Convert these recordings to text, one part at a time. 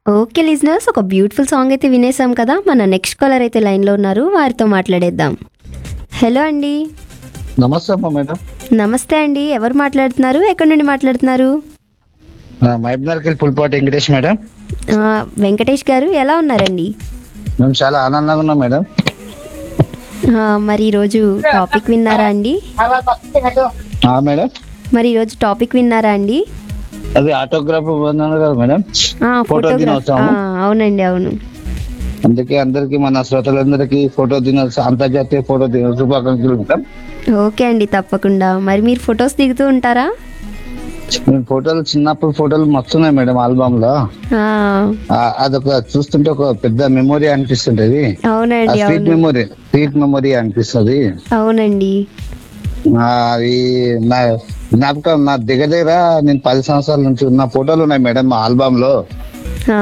Okay listeners ఒక beautiful song అయితే వినేసాం కదా మన నెక్స్ట్ కాలర్ అయితే లైన్లో ఉన్నారు వారితో మాట్లాడేద్దాం హలో అండి నమస్తే అమ్మా మేడం నమస్తే అండి ఎవరు మాట్లాడుతున్నారు ఎక్కడి నుండి మాట్లాడుతున్నారు మహబూబ్నగర్కి పుల్పాటి వెంకటేష్ మేడం ఆ, వెంకటేష్ గారు ఎలా ఉన్నారండి మేము చాలా ఆనందంగా ఉన్నాం మేడం ఆ, మరి ఈరోజు టాపిక్ విన్నారా అండి ఆ మేడం మరి ఈరోజు టాపిక్ విన్నారా అండి అది ఆటోగ్రాఫ్ ఉన్నాను కదా మేడం ఆ, ఫోటో ఫోటోగ్రాఫ్ దినోత్సవం. ఆ, అవునండి అవును అందుకే అందరికి మన శ్రోతలందరికీ ఫోటో దినోత్సవం అంతర్జాతీయ ఫోటో దినోత్సవ శుభాకాంక్షలు మేడం ఓకే అండి తప్పకుండా మరి మీరు ఫొటోస్ దిగుతూ ఉంటారా మేము ఫోటోలు చిన్నప్పుడు ఫోటోలు మస్తున్నాయి మేడం ఆల్బమ్ లో ఆ, ఆ, అదొక చూస్తుంటే ఒక పెద్ద మెమొరీ అనిపిస్తుంటది అవునండి స్వీట్ అవును మెమొరీ స్వీట్ మెమొరీ అనిపిస్తుంది అవునండి ఆ, అది నా జ్ఞాపకం నా దగ్గర దగ్గర నేను పది సంవత్సరాల నుంచి ఉన్న ఫోటోలు ఉన్నాయి మేడం మా ఆల్బమ్ లో ఆ,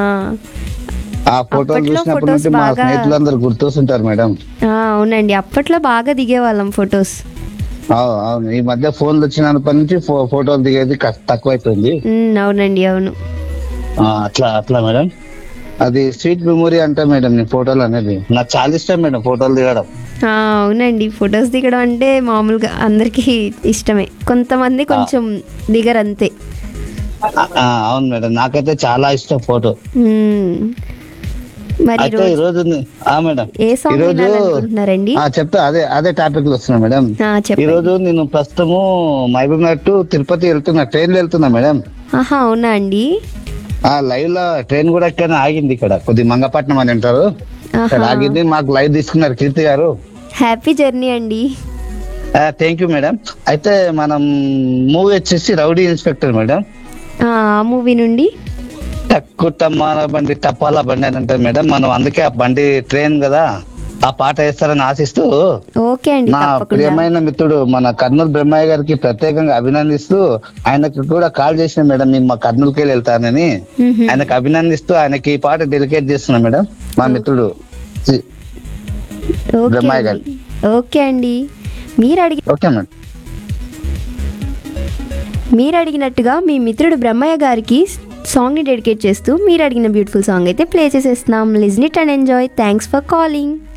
ఆ ఫోటోలు అప్పట్లో చూసినప్పటి photos నుంచి మా బాగా- స్నేహితులందరూ గుర్తొస్తుంటారు మేడం ఆ, అవునండి అప్పట్లో బాగా దిగేవాళ్ళం ఫొటోస్ అవు- అవును ఈ మధ్య ఫోన్లు వచ్చినప్పటి నుంచి ఫో- ఫోటోలు దిగేది క- తక్కువైపోయింది ఉమ్, అవునండి అవును ఆ, అట్లా అట్లా మేడం అది స్వీట్ మెమొరీ అంటే మేడం నీ ఫోటోలు అనేది నాకు చాలా ఇష్టం మేడం ఫోటోలు దిగడం ఆ, అవునండి ఫొటోస్ దిగడం అంటే మామూలుగా అందరికీ ఇష్టమే కొంతమంది కొంచెం దిగరు అంతే ఆ, ఆ, అవును మేడం నాకైతే చాలా ఇష్టం ఫోటో ఉమ్. మరి అయితే ఈరోజు ఈ రోజు ని- ఆ మేడం ఏ సాంగ్ ఈరోజు వినాలనుకుంటున్నారండి ఆ చెప్తా అదే అదే టాపిక్ లో వస్తున్నా మేడం ఆ, ఈ చెప్పండి రోజు నేను ప్రస్తుతము మహబూబ్ నగర్ టు తిరుపతి వెళ్తున్నా ట్రైన్ లో వెళ్తున్నా మేడం ఆహా అవునా అండి ఆ లైవ్ లో ట్రైన్ కూడా ఎక్కడ ఆగింది ఇక్కడ కొద్ది మంగపట్నం అని అంటారు ఇక్కడ ఆహా ఆగింది మాకు లైవ్ తీసుకున్నారు కీర్తి గారు హ్యాపీ జర్నీ అండి థ్యాంక్ యూ మేడం అయితే మనం మూవీ వచ్చేసి రౌడీ ఇన్స్పెక్టర్ మేడం ఆ మూవీ నుండి తక్కువ తమ్మాల బండి తప్పాల బండి అని అంటారు మేడం మనం అందుకే ఆ బండి ట్రైన్ కదా ఆ పాట వేస్తారని ఆశిస్తూ ఓకే అండి నా తప్పకుండా ప్రియమైన మిత్రుడు మన కర్నూలు బ్రహ్మయ్య గారికి ప్రత్యేకంగా అభినందిస్తూ ఆయనకు కూడా కాల్ చేసిన మేడం నేను మా కర్నూలుకి వెళ్ళి వెళ్తానని మ్హూ. ఆయనకు అభినందిస్తూ ఆయనకి ఈ పాట డెలికేట్ చేస్తున్నా మేడం మా మిత్రుడు సి- ఓకే బ్రహ్మయ్య గారు. అండి ఓకే అండి మీరు అడిగి ఓకే మేడం మీరు అడిగినట్టుగా మీ మిత్రుడు బ్రహ్మయ్య గారికి సాంగ్ని డెడికేట్ చేస్తూ మీరు అడిగిన బ్యూటిఫుల్ సాంగ్ అయితే ప్లే చేసేస్తున్నాం listen it and enjoy thanks for calling